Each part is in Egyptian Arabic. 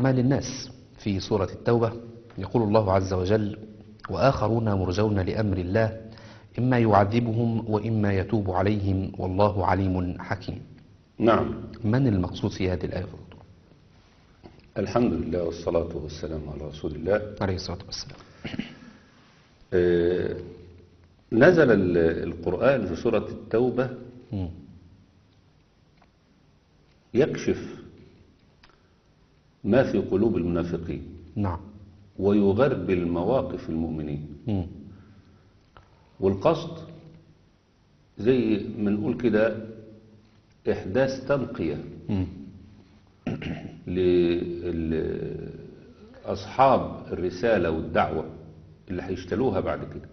أعمال الناس في سورة التوبة يقول الله عز وجل وآخرون مرجون لأمر الله إما يعذبهم وإما يتوب عليهم والله عليم حكيم نعم من المقصود في هذه الآية فضل؟ الحمد لله والصلاة والسلام على رسول الله عليه الصلاة والسلام آه، نزل ال- القرآن في سورة التوبة مم. يكشف ما في قلوب المنافقين نعم ويغربل مواقف المؤمنين مم. والقصد زي ما نقول كده إحداث تنقية مم. لأصحاب الرسالة والدعوة اللي هيشتلوها بعد كده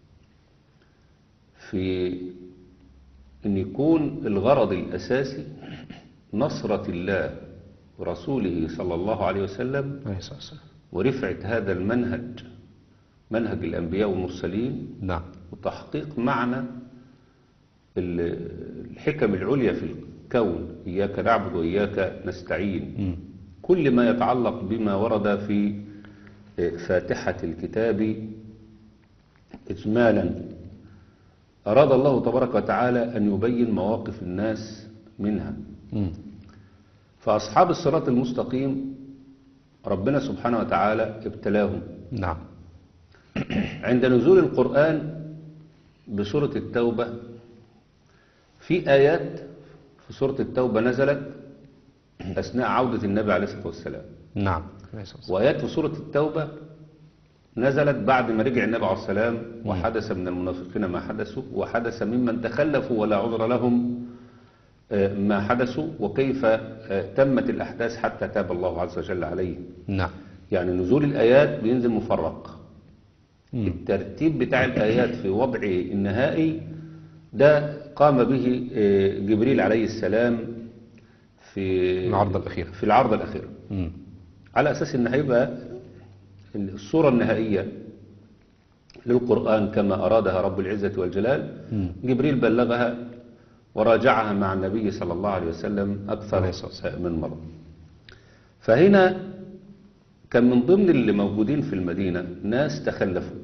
في أن يكون الغرض الأساسي نصرة الله ورسوله صلى الله عليه وسلم عليه الصلاة والسلام ورفعة هذا المنهج منهج الأنبياء والمرسلين نعم وتحقيق معنى ال- الحكم العليا في الكون إياك نعبد وإياك نستعين مم. كل ما يتعلق بما ورد في فاتحة الكتاب إجمالا أراد الله تبارك وتعالى أن يبين مواقف الناس منها مم. فأصحاب الصراط المستقيم ربنا سبحانه وتعالى ابتلاهم نعم عند نزول القرآن بسورة التوبة في آيات في سورة التوبة نزلت أثناء عودة النبي عليه الصلاة والسلام نعم عليه الصلاة والسلام وآيات في سورة التوبة نزلت بعد ما رجع النبي عليه السلام وحدث من المنافقين ما حدثوا وحدث ممن تخلفوا ولا عذر لهم آه، ما حدثوا وكيف آه، تمت الأحداث حتى تاب الله عز وجل عليهم نعم يعني نزول الآيات بينزل مفرق مم. الترتيب بتاع الآيات في وضعه النهائي ده قام به آه، جبريل عليه السلام في العرض الأخير. في العرض الأخير مم. على أساس إن هيبقى الصورة النهائية للقرآن كما أرادها رب العزة والجلال مم. جبريل بلغها وراجعها مع النبي صلى الله عليه وسلم أكثر عليه الصلاة من مرة فهنا كان من ضمن اللي موجودين في المدينة ناس تخلفوا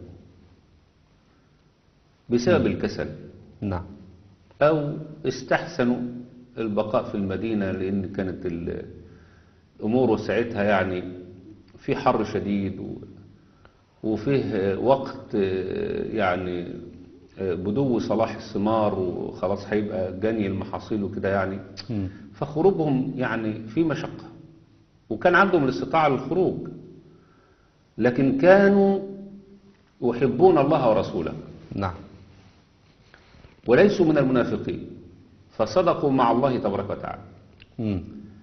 بسبب الكسل نعم أو استحسنوا البقاء في المدينة لأن كانت الأمور ساعتها يعني في حر شديد و- وفيه وقت يعني بدو صلاح الثمار وخلاص هيبقى جني المحاصيل وكده يعني مم. فخروجهم يعني في مشقة وكان عندهم الاستطاعة للخروج لكن كانوا يحبون الله ورسوله نعم وليسوا من المنافقين فصدقوا مع الله تبارك وتعالى مم.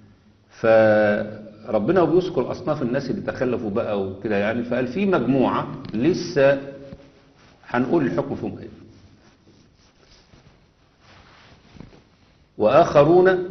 فربنا بيذكر أصناف الناس اللي تخلفوا بقى وكده يعني فقال في مجموعة لسه هنقول الحكم فيهم ايه وآخرون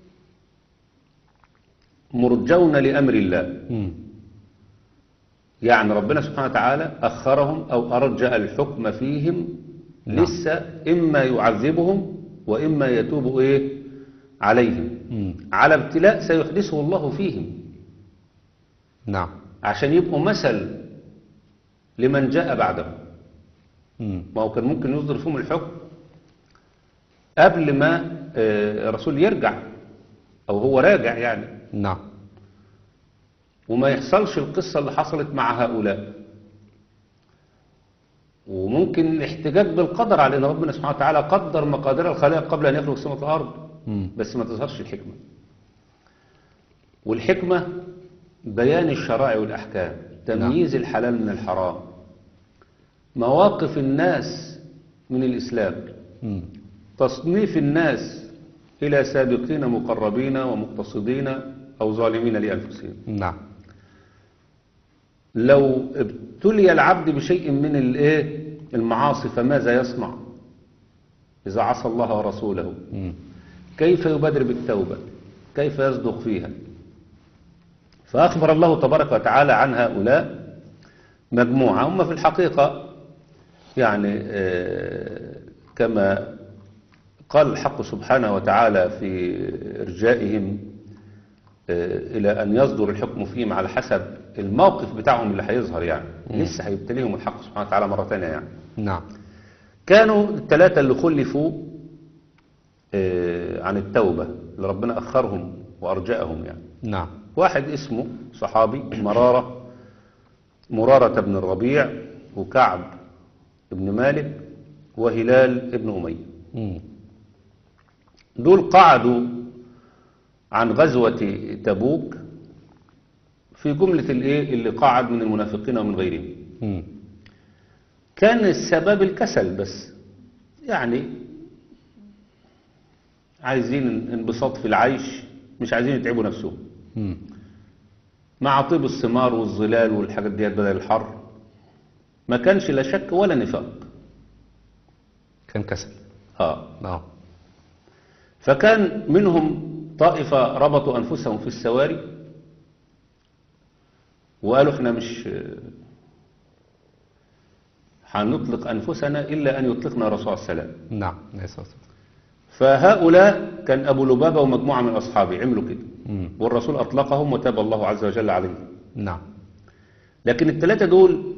مرجون لأمر الله مم. يعني ربنا سبحانه وتعالى أخرهم أو أرجأ الحكم فيهم نعم. لسه إما يعذبهم وإما يتوب إيه عليهم مم. على ابتلاء سيحدثه الله فيهم نعم عشان يبقوا مثل لمن جاء بعدهم مم. ما هو كان ممكن يصدر فيهم الحكم قبل ما آه، الرسول يرجع أو هو راجع يعني نعم وما يحصلش القصة اللي حصلت مع هؤلاء وممكن الاحتجاج بالقدر على ان ربنا سبحانه وتعالى قدر مقادير الخلائق قبل ان يخلق السماوات والارض مم. بس ما تظهرش الحكمة والحكمة بيان الشرائع والأحكام تمييز الحلال من الحرام مواقف الناس من الإسلام مم. تصنيف الناس إلى سابقين مقربين ومقتصدين أو ظالمين لأنفسهم نعم لو ابتلي العبد بشيء من الايه المعاصي فماذا يصنع إذا عصى الله ورسوله مم. كيف يبادر بالتوبة كيف يصدق فيها فأخبر الله تبارك وتعالى عن هؤلاء مجموعة هم في الحقيقة يعني آه، كما قال الحق سبحانه وتعالى في إرجائهم آه، إلى أن يصدر الحكم فيهم على حسب الموقف بتاعهم اللي هيظهر يعني لسه هيبتليهم الحق سبحانه وتعالى مرة تانية يعني نعم كانوا الثلاثة اللي خلفوا آه، عن التوبة اللي ربنا أخرهم وأرجأهم يعني نعم واحد اسمه صحابي مرارة مرارة بن الربيع وكعب بن مالك وهلال بن أمية مم. دول قعدوا عن غزوة تبوك في جملة الايه اللي قعد من المنافقين ومن غيرهم مم. كان السبب الكسل بس يعني عايزين انبساط في العيش مش عايزين يتعبوا نفسهم مم. مع طيب الثمار والظلال والحاجات ديت بدل الحر ما كانش لا شك ولا نفاق كان كسل اه اه فكان منهم طائفة ربطوا أنفسهم في السواري وقالوا احنا مش هنطلق أنفسنا إلا أن يطلقنا الرسول عليه السلام نعم عليه الصلاة والسلام. فهؤلاء كان أبو لبابة ومجموعة من أصحابه عملوا كده مم. والرسول أطلقهم وتاب الله عز وجل عليهم نعم لكن الثلاثة دول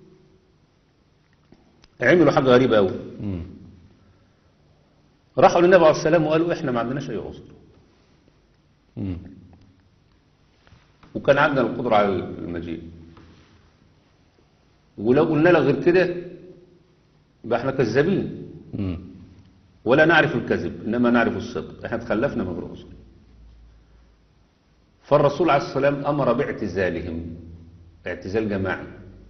عملوا حاجة غريبة أوي مم. راحوا للنبي عليه السلام وقالوا احنا ما عندناش أي عذر مم. وكان عندنا القدرة على المجيء ولو قلنا لك غير كده يبقى احنا كذابين مم. ولا نعرف الكذب إنما نعرف الصدق احنا تخلفنا من العذر فالرسول عليه السلام أمر باعتزالهم اعتزال جماعي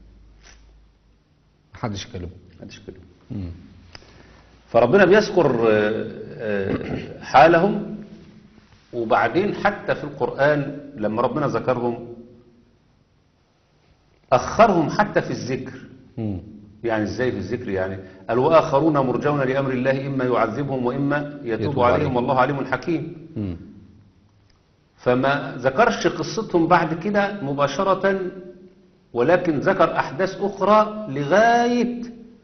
محدش يكلمه محدش كده مم. فربنا بيذكر آه، آه، حالهم وبعدين حتى في القرآن لما ربنا ذكرهم أخرهم حتى في الذكر مم. يعني ازاي في الذكر يعني قال وآخرون مرجون لأمر الله إما يعذبهم وإما يتوب يتوب عليهم عليهم. والله عليم حكيم مم. فما ذكرش قصتهم بعد كده مباشرة ولكن ذكر أحداث أخرى لغاية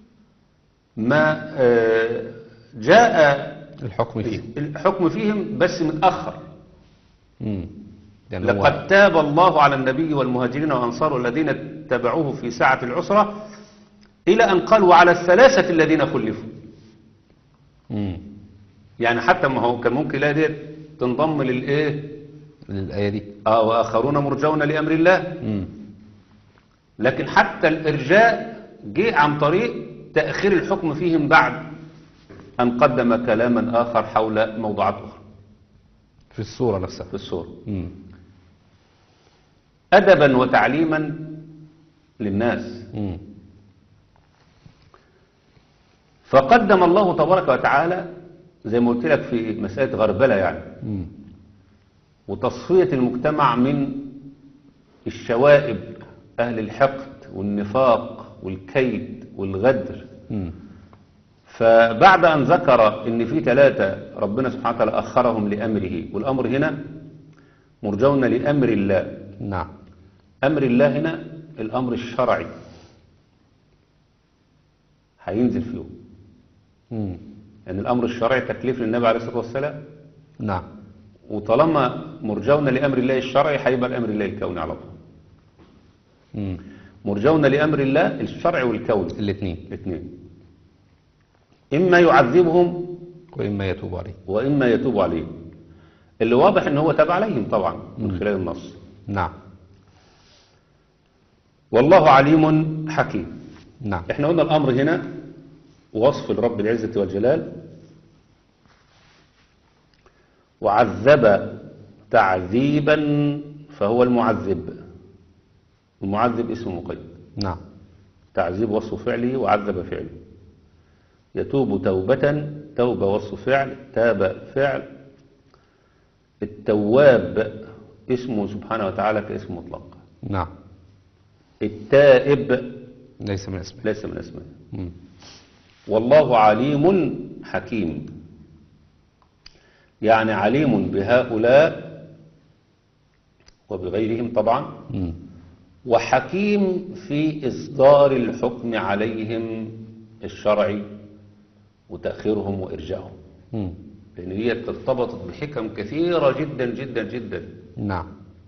ما آه، جاء الحكم فيه الحكم فيهم بس متأخر مم. يعني هو لقد تاب الله على النبي والمهاجرين والأنصار الذين اتبعوه في ساعة العسرة إلى أن قال وعلى الثلاثة الذين خلفوا مم. يعني حتى ما هو كان ممكن لا ديت تنضم للإيه الآية دي آه وآخرون مرجون لأمر الله مم. لكن حتى الإرجاء جه عن طريق تأخير الحكم فيهم بعد أن قدم كلاما آخر حول موضوعات أخرى في الصورة نفسها في السورة مم. أدبا وتعليما للناس مم. فقدم الله تبارك وتعالى زي ما قلت لك في مسألة غربلة يعني مم. وتصفية المجتمع من الشوائب أهل الحقد والنفاق والكيد والغدر مم. فبعد أن ذكر إن في ثلاثة ربنا سبحانه وتعالى أخرهم لأمره والأمر هنا مرجون لأمر الله نعم أمر الله هنا الأمر الشرعي هينزل فيه مم. يعني الأمر الشرعي تكليف للنبي عليه الصلاة والسلام نعم وطالما مرجون لأمر الله الشرعي هيبقى الأمر الله الكوني على طول مم. مرجون لأمر الله الشرعي والكوني الاثنين الاثنين إما يعذبهم وإما يتوب عليه وإما يتوب عليهم اللي واضح إن هو تاب عليهم طبعا من خلال النص نعم والله عليم حكيم نعم احنا قلنا الأمر هنا وصف الرب العزة والجلال وعذب تعذيبا فهو المعذب المعذب اسم مقيد نعم تعذيب وصف فعله وعذب فعله يتوب توبة توبة وصف فعل تاب فعل التواب اسمه سبحانه وتعالى كاسم مطلق نعم التائب ليس من اسمه ليس من اسمه مم. والله عليم حكيم يعني عليم بهؤلاء وبغيرهم طبعا مم. وحكيم في إصدار الحكم عليهم الشرعي وتأخيرهم وإرجاعهم مم. لأن هي ارتبطت بحكم كثيرة جدا جدا جدا نعم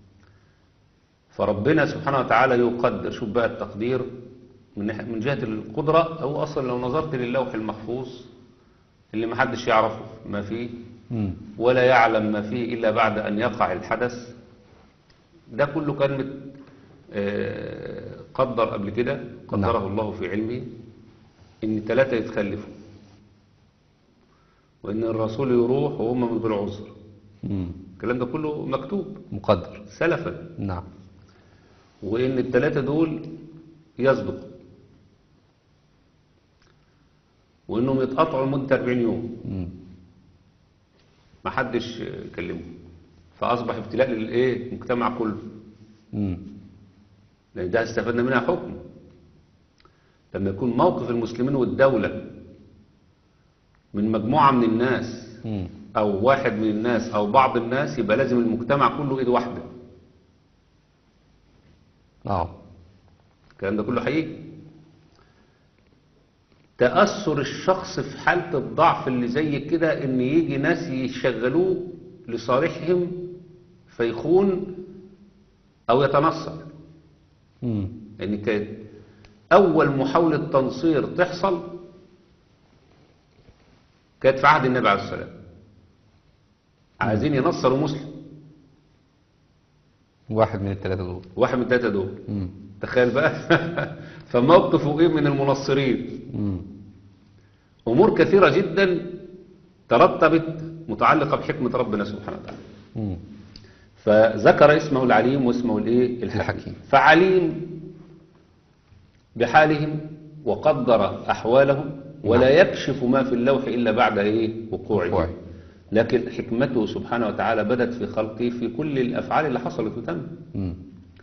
فربنا سبحانه وتعالى يقدر شوف بقى التقدير من ناحية- من جهة القدرة هو أصلا لو نظرت للوح المحفوظ اللي محدش يعرفه ما فيه مم. ولا يعلم ما فيه إلا بعد أن يقع الحدث ده كله كان مت آه، قدر قبل كده قدره نعم. الله في علمه إن ثلاثة يتخلفوا وإن الرسول يروح وهم من غير عذر مم. الكلام ده كله مكتوب مقدر سلفا نعم وإن الثلاثة دول يصدقوا وإنهم يتقطعوا لمدة 40 يوم مم. ما حدش كلمه فأصبح ابتلاء للإيه المجتمع كله مم. لأن ده استفدنا منها حكم لما يكون موقف المسلمين والدولة من مجموعة من الناس مم. أو واحد من الناس أو بعض الناس يبقى لازم المجتمع كله إيد واحدة اه الكلام ده كله حقيقي تأثر الشخص في حالة الضعف اللي زي كده ان يجي ناس يشغلوه لصالحهم فيخون او يتنصر مم. يعني كانت اول محاولة تنصير تحصل كانت في عهد النبي عليه السلام عايزين ينصروا مسلم واحد من الثلاثة دول واحد من الثلاثة دول مم. تخيل بقى فموقفه ايه من المنصرين مم. أمور كثيرة جدا ترتبت متعلقة بحكمة ربنا سبحانه وتعالى مم. فذكر اسمه العليم واسمه الايه الحكيم. الحكيم فعليم بحالهم وقدر أحوالهم ولا يكشف ما في اللوح إلا بعد إيه وقوعه وقوعه. لكن حكمته سبحانه وتعالى بدت في خلقه في كل الأفعال اللي حصلت وتم مم.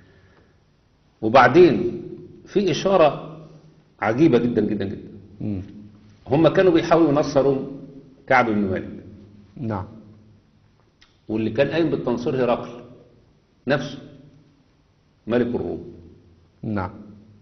وبعدين في إشارة عجيبة جدا جدا جدا مم. هم كانوا بيحاولوا ينصروا كعب بن مالك نعم واللي كان قايم بالتنصير هرقل نفسه ملك الروم نعم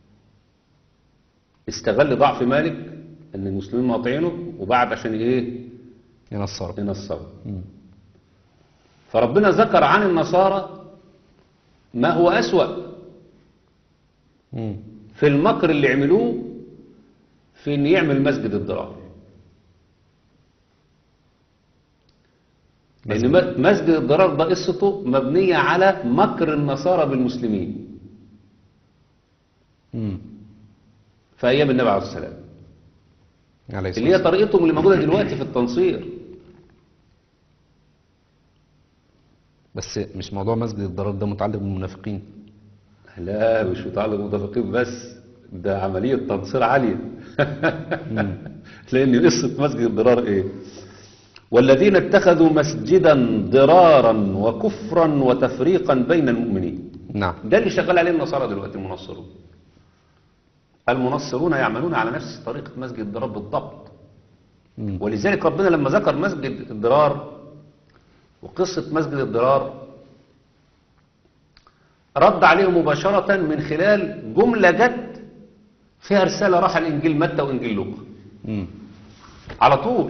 استغل ضعف مالك ان المسلمين مقاطعينه وبعد عشان ايه ينصر ينصروا مم. فربنا ذكر عن النصارى ما هو أسوأ مم. في المكر اللي عملوه في ان يعمل مسجد الضرار لان م- مسجد الضرار ده قصته مبنية على مكر النصارى بالمسلمين مم. في ايام النبي عليه السلام عليه الصلاة اللي هي والسلام. طريقتهم اللي موجودة دلوقتي في التنصير بس مش موضوع مسجد الضرار ده متعلق بالمنافقين لا مش متعلق بالمتفقين بس ده عملية تنصير عالية لأن قصة مسجد الضرار إيه والذين اتخذوا مسجدا ضرارا وكفرا وتفريقا بين المؤمنين نعم ده اللي شغال عليه النصارى دلوقتي المنصرون المنصرون يعملون على نفس طريقة مسجد الضرار بالضبط مم. ولذلك ربنا لما ذكر مسجد الضرار وقصة مسجد الضرار رد عليهم مباشرة من خلال جملة جت فيها رسالة راح الإنجيل متى وإنجيل لوقا مم. على طول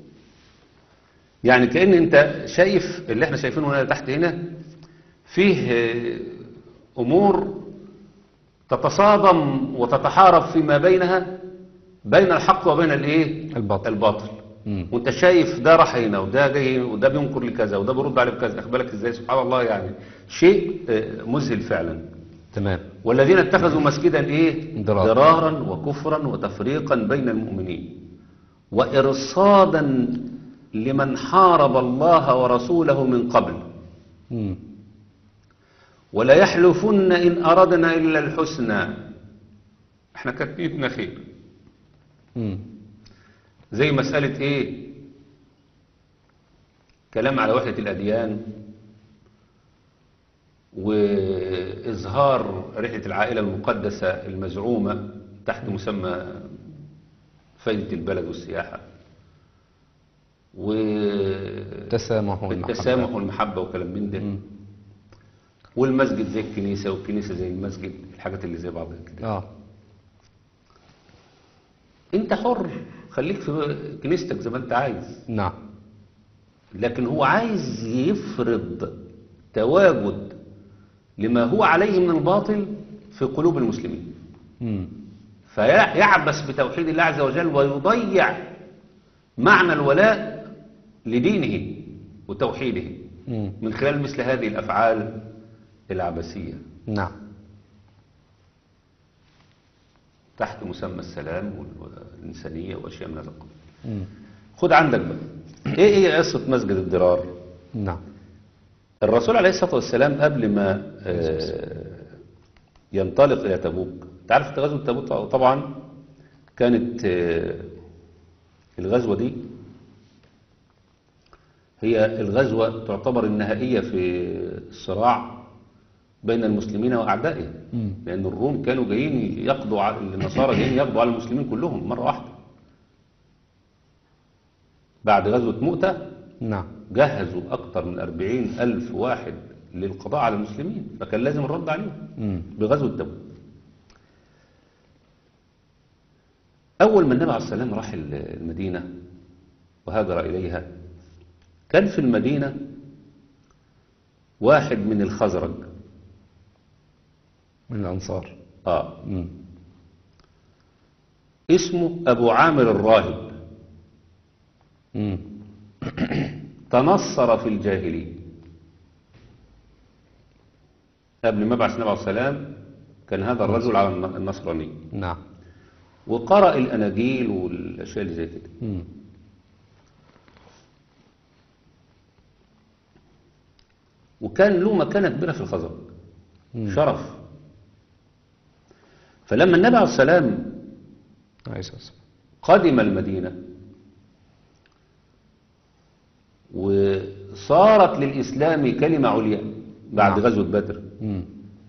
يعني كأن انت شايف اللي احنا شايفينه هنا تحت هنا فيه آه، أمور تتصادم وتتحارب فيما بينها بين الحق وبين الايه الباطل. الباطل مم. وانت شايف ده راح هنا وده جاي هنا وده بينكر لكذا وده بيرد عليه بكذا اخد بالك ازاي سبحان الله يعني شيء آه، مذهل فعلا تمام والذين اتخذوا مسجدا ايه ضرارا. ضرارا وكفرا وتفريقا بين المؤمنين وارصادا لمن حارب الله ورسوله من قبل مم. ولا يحلفن ان اردنا الا الحسنى احنا كاتبين خير مم. زي مسألة ايه كلام على وحدة الأديان وإظهار رحلة العائلة المقدسة المزعومة تحت مسمى فايدة البلد والسياحة التسامح والمحبة. والتسامح والمحبة وكلام من ده مم. والمسجد زي الكنيسة والكنيسة زي المسجد الحاجات اللي زي بعضها كده اه انت حر خليك في كنيستك زي ما انت عايز نعم لكن هو عايز يفرض تواجد لما هو عليه من الباطل في قلوب المسلمين مم. فيعبس بتوحيد الله عز وجل ويضيع معنى الولاء لدينه وتوحيده مم. من خلال مثل هذه الأفعال العبثية نعم تحت مسمى السلام والإنسانية وأشياء من هذا القبيل مم. خد عندك بقى ايه هي قصة مسجد الضرار نعم الرسول عليه الصلاة والسلام قبل ما آه، ينطلق إلى تبوك تعرف إنت غزوة تبوك طبعا كانت آه، الغزوة دي هي الغزوة تعتبر النهائية في الصراع بين المسلمين وأعدائهم مم. لأن الروم كانوا جايين يقضوا على النصارى جايين يقضوا على المسلمين كلهم مرة واحدة بعد غزوة مؤتة نعم جهزوا أكثر من أربعين ألف واحد للقضاء على المسلمين فكان لازم الرد عليهم مم. بغزوة تبوك أول ما النبي عليه السلام راح المدينة وهاجر إليها كان في المدينة واحد من الخزرج من الأنصار آه مم. اسمه أبو عامر الراهب مم. تنصر في الجاهلية قبل ما يبعث النبي عليه السلام كان هذا الرجل على النصرانية نعم وقرأ الأناجيل والأشياء اللي زي كده مم. وكان له مكانة كبيرة في الخزرج مم. شرف فلما النبي عليه السلام عليه الصلاة والسلام. قدم المدينة وصارت للإسلام كلمة عليا بعد نعم. غزوة بدر مم.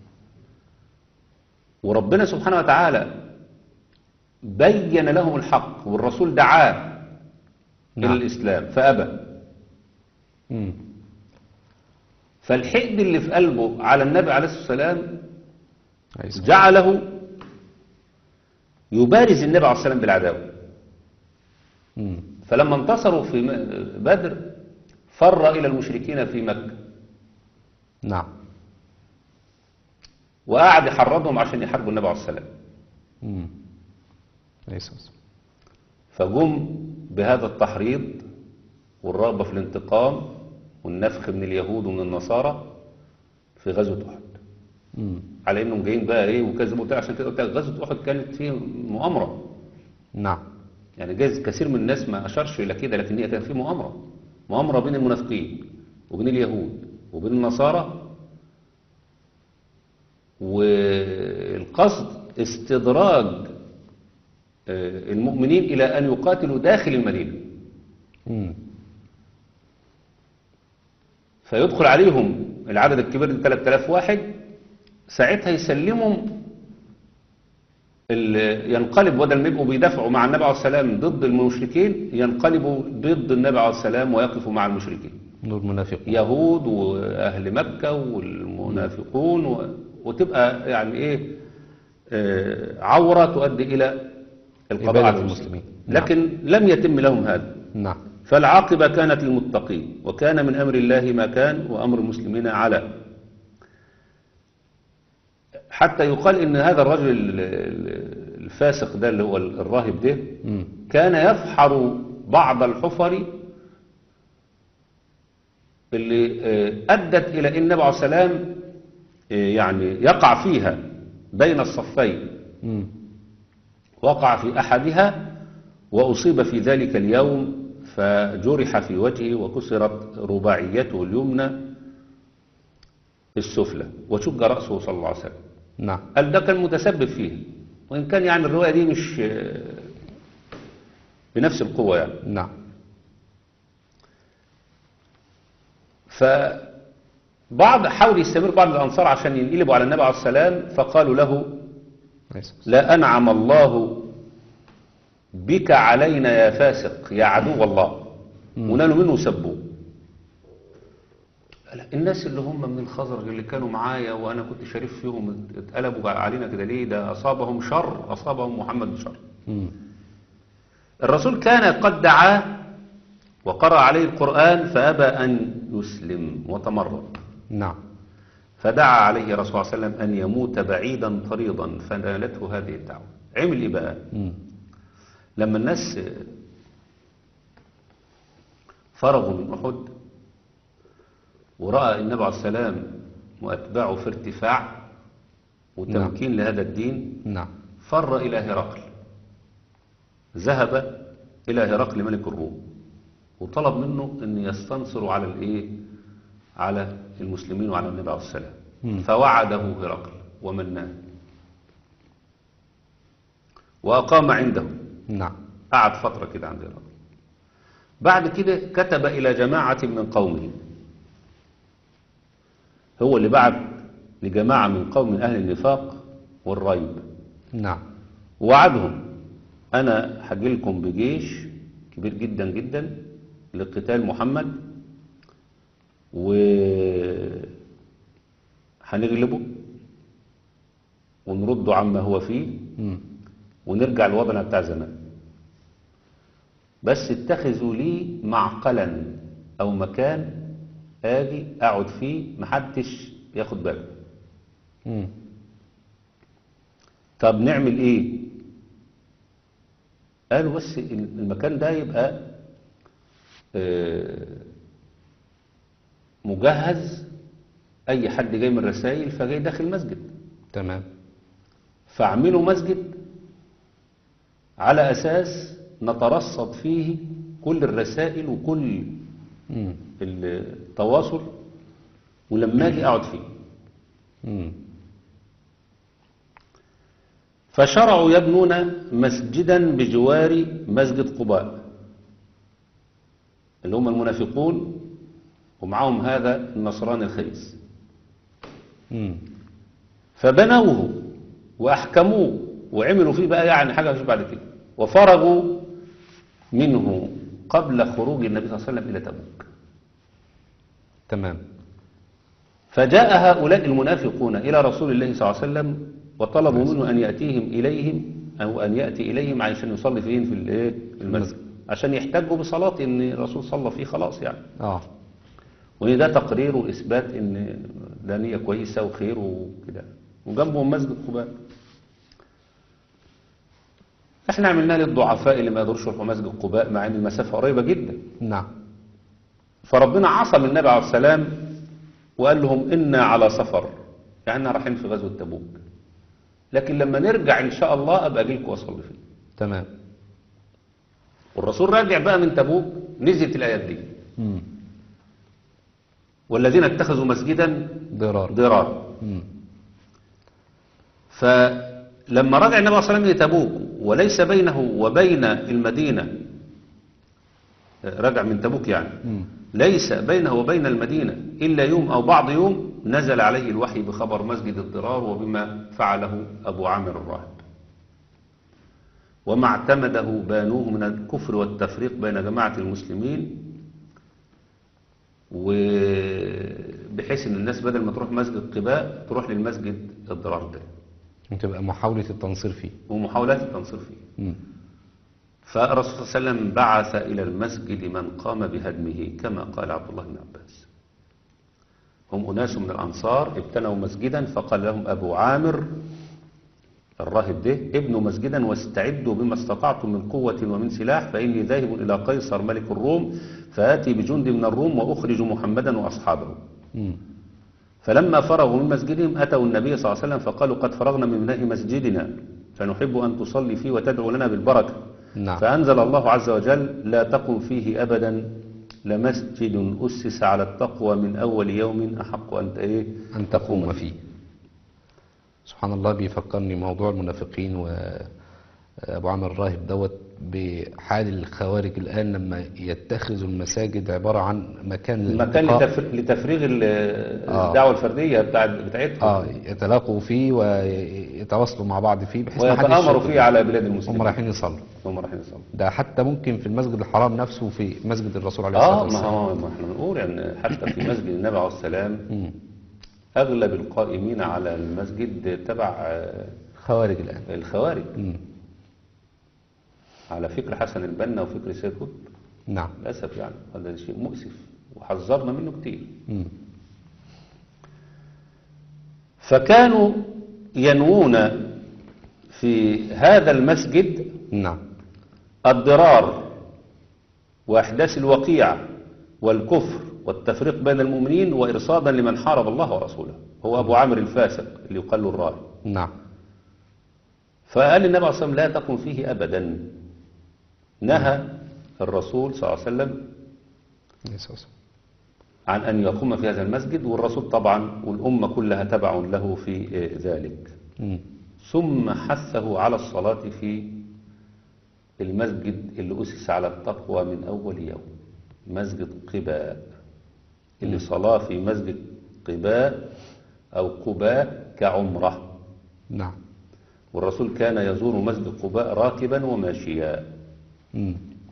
وربنا سبحانه وتعالى بين لهم الحق والرسول دعاه إلى نعم. الإسلام فأبى مم. فالحقد اللي في قلبه على النبي عليه الصلاة والسلام عليه الصلاة جعله يبارز النبي عليه الصلاة والسلام بالعداوة مم. فلما انتصروا في م- بدر فر إلى المشركين في مكة نعم وقعد يحرضهم عشان يحاربوا النبي عليه السلام مم. عليه الصلاة والسلام. فجم بهذا التحريض والرغبة في الانتقام والنفخ من اليهود ومن النصارى في غزوة أحد مم. على انهم جايين بقى ايه وكذبوا وبتاع عشان كده قلت لك غزوة أحد كانت فيه مؤامرة نعم يعني جايز كثير من الناس ما أشارش إلى كده لكن هي كان في مؤامرة مؤامرة بين المنافقين وبين اليهود وبين النصارى والقصد استدراج آه، المؤمنين إلى أن يقاتلوا داخل المدينة مم. فيدخل عليهم العدد الكبير من 3000 واحد ساعتها يسلمهم ال- ينقلب بدل ما يبقوا بيدافعوا مع النبي عليه السلام ضد المشركين ينقلبوا ضد النبي عليه السلام ويقفوا مع المشركين نور المنافقون يهود وأهل مكة والمنافقون و... وتبقى يعني إيه آه، عورة تؤدي إلى القضاء إبادة على المسلمين. المسلمين لكن لم يتم لهم هذا نعم فالعاقبة كانت للمتقين وكان من أمر الله ما كان وأمر المسلمين على حتى يقال إن هذا الرجل ال- ال- الفاسق ده اللي هو الراهب ده مم. كان يفحر بعض الحفر اللي آه، أدت إلى أن النبي عليه السلام آه، يعني يقع فيها بين الصفين مم. وقع في أحدها وأصيب في ذلك اليوم فجرح في وجهه وكسرت رباعيته اليمنى السفلى وشج رأسه صلى الله عليه وسلم نعم قال ده كان متسبب فيه وإن كان يعني الرواية دي مش آه، بنفس القوة يعني نعم فبعض حاول يستمر بعض الأنصار عشان ينقلبوا على النبي عليه السلام فقالوا له عليه الصلاة والسلام. لا أنعم الله بك علينا يا فاسق يا عدو الله ونالوا منه سبوه قال الناس اللي هم من الخزرج اللي كانوا معايا وأنا كنت شريف فيهم اتقلبوا علينا كده ليه ده أصابهم شر أصابهم محمد بشر مم. الرسول كان قد دعاه وقرأ عليه القرآن فأبى أن يسلم وتمرد نعم فدعا عليه رسول الله صلى الله عليه وسلم أن يموت بعيدا طريضا فنالته هذه الدعوة عمل إيه بقى مم. لما الناس فرغوا من أحد ورأى النبي عليه السلام وأتباعه في ارتفاع وتمكين لهذا الدين نعم فر إلى هرقل ذهب إلى هرقل ملك الروم وطلب منه أن يستنصروا على الإيه على المسلمين وعلى النبي عليه السلام مم. فوعده هرقل ومناه وأقام عنده نعم قعد فترة كده عند هرقل بعد كده كتب إلى جماعة من قومه هو اللي بعت لجماعة من قوم من أهل النفاق والريب نعم وعدهم أنا هجي لكم بجيش كبير جدا جدا لقتال محمد و هنغلبه ونرده عما هو فيه مم. ونرجع لوضعنا بتاع زمان بس اتخذوا لي معقلا او مكان اجي اقعد فيه محدش ياخد باله مم. طب نعمل ايه قالوا بس المكان ده يبقى آه، مجهز اي حد جاي من الرسائل فجاي داخل المسجد تمام فاعملوا مسجد على أساس نترصد فيه كل الرسائل وكل مم. التواصل ولما اجي اقعد فيه مم. فشرعوا يبنون مسجدا بجوار مسجد قباء اللي هم المنافقون ومعهم هذا النصراني الخبيث مم. فبنوه وأحكموه وعملوا فيه بقى يعني حاجة مش بعد كده وفرغوا منه قبل خروج النبي صلى الله عليه وسلم إلى تبوك تمام فجاء هؤلاء المنافقون إلى رسول الله صلى الله عليه وسلم وطلبوا منه أن يأتيهم إليهم أو أن يأتي إليهم عشان يصلي فيهم في الإيه؟ في المسجد عشان يحتجوا بصلاة إن الرسول صلى فيه خلاص يعني اه وإن ده تقرير وإثبات إن ده نية كويسة وخير وكده وجنبهم مسجد قباء احنا عملناه للضعفاء اللي ما يقدروش يروحوا مسجد قباء مع ان المسافة قريبة جدا نعم فربنا عصم النبي عليه السلام وقال لهم إنا على سفر يعني رايحين في غزوة تبوك لكن لما نرجع إن شاء الله أبقى أجي لكم وأصلي فيه تمام والرسول راجع بقى من تبوك نزلت الآيات دي مم. والذين اتخذوا مسجدا ضرار ضرارا مم. فلما رجع النبي صلى الله عليه وسلم لتبوك وليس بينه وبين المدينة رجع من تبوك يعني مم. ليس بينه وبين المدينة إلا يوم أو بعض يوم نزل عليه الوحي بخبر مسجد الضرار وبما فعله أبو عامر الراهب وما اعتمده بانوه من الكفر والتفريق بين جماعة المسلمين وبحيث ان الناس بدل ما تروح مسجد قباء تروح للمسجد الضرار ده وتبقى محاولة التنصير فيه ومحاولات التنصير فيه مم. فالرسول صلى الله عليه وسلم بعث إلى المسجد من قام بهدمه كما قال عبد الله بن عباس هم أناس من الأنصار ابتنوا مسجدا فقال لهم أبو عامر الراهب ده ابنوا مسجدا واستعدوا بما استطعتم من قوة ومن سلاح فإني ذاهب إلى قيصر ملك الروم فآتي بجند من الروم وأخرج محمدا وأصحابه مم. فلما فرغوا من مسجدهم أتوا النبي صلى الله عليه وسلم فقالوا قد فرغنا من بناء مسجدنا فنحب أن تصلي فيه وتدعو لنا بالبركة نعم فأنزل الله عز وجل لا تقم فيه أبدا لمسجد أسس على التقوى من أول يوم أحق أن إيه أن تقوم فيه سبحان الله بيفكرني موضوع المنافقين وأبو عامر الراهب دوت بحال الخوارج الآن لما يتخذوا المساجد عبارة عن مكان مكان للالتقاء. لتفر- لتفريغ ال- آه. الدعوة الفردية بتاعت بتاعتهم اه يتلاقوا فيه ويتواصلوا مع بعض فيه بحيث ما حدش ويتآمروا يشوفهم. فيه على بلاد هم المسلمين رايحين يصلوا هم رايحين يصلوا ده حتى ممكن في المسجد الحرام نفسه في مسجد الرسول عليه الصلاة اه ما والسلام هو ما احنا بنقول يعني حتى في مسجد النبي عليه السلام مم. اغلب القائمين على المسجد تبع آه، خوارج الآن الخوارج مم. على فكر حسن البنا وفكر سيد قطب نعم للاسف يعني هذا شيء مؤسف وحذرنا منه كتير مم. فكانوا ينوون في هذا المسجد نعم الضرار وإحداث الوقيعة والكفر والتفريق بين المؤمنين وإرصادا لمن حارب الله ورسوله هو أبو عامر الفاسق اللي يقال له الراهب نعم فقال النبي عليه الصلاة والسلام لا تقم فيه أبدا نهى الرسول صلى الله عليه وسلم يسوس. عن أن يقوم في هذا المسجد والرسول طبعا والأمة كلها تبع له في آه، ذلك مم. ثم حثه على الصلاة في المسجد اللي أسس على التقوى من أول يوم مسجد قباء اللي صلاة في مسجد قباء أو قباء كعمرة نعم والرسول كان يزور مسجد قباء راكبا وماشيا مم.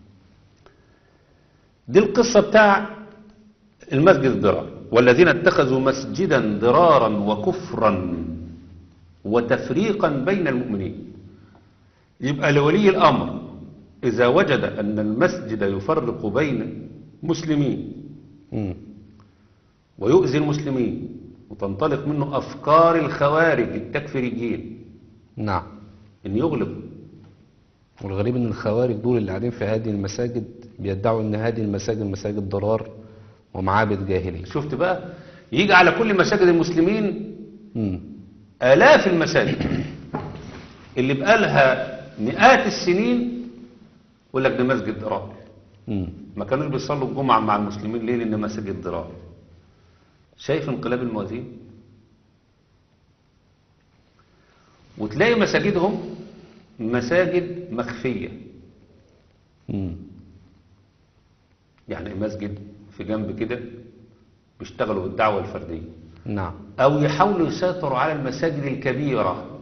دي القصة بتاع المسجد الضرار والذين اتخذوا مسجدا ضرارا وكفرا وتفريقا بين المؤمنين يبقى لولي الأمر إذا وجد أن المسجد يفرق بين مسلمين مم. ويؤذي المسلمين وتنطلق منه أفكار الخوارج التكفيريين نعم إن يغلق والغريب ان الخوارج دول اللي قاعدين في هذه المساجد بيدعوا ان هذه المساجد مساجد ضرار ومعابد جاهلية شفت بقى يجي على كل مساجد المسلمين مم. آلاف المساجد اللي بقالها مئات السنين يقول لك ده مسجد ضرار مم. ما كانوش بيصلوا الجمعة مع المسلمين ليه لأن مساجد ضرار شايف انقلاب الموازين وتلاقي مساجدهم مساجد مخفية مم. يعني مسجد في جنب كده بيشتغلوا بالدعوة الفردية نعم أو يحاولوا يسيطروا على المساجد الكبيرة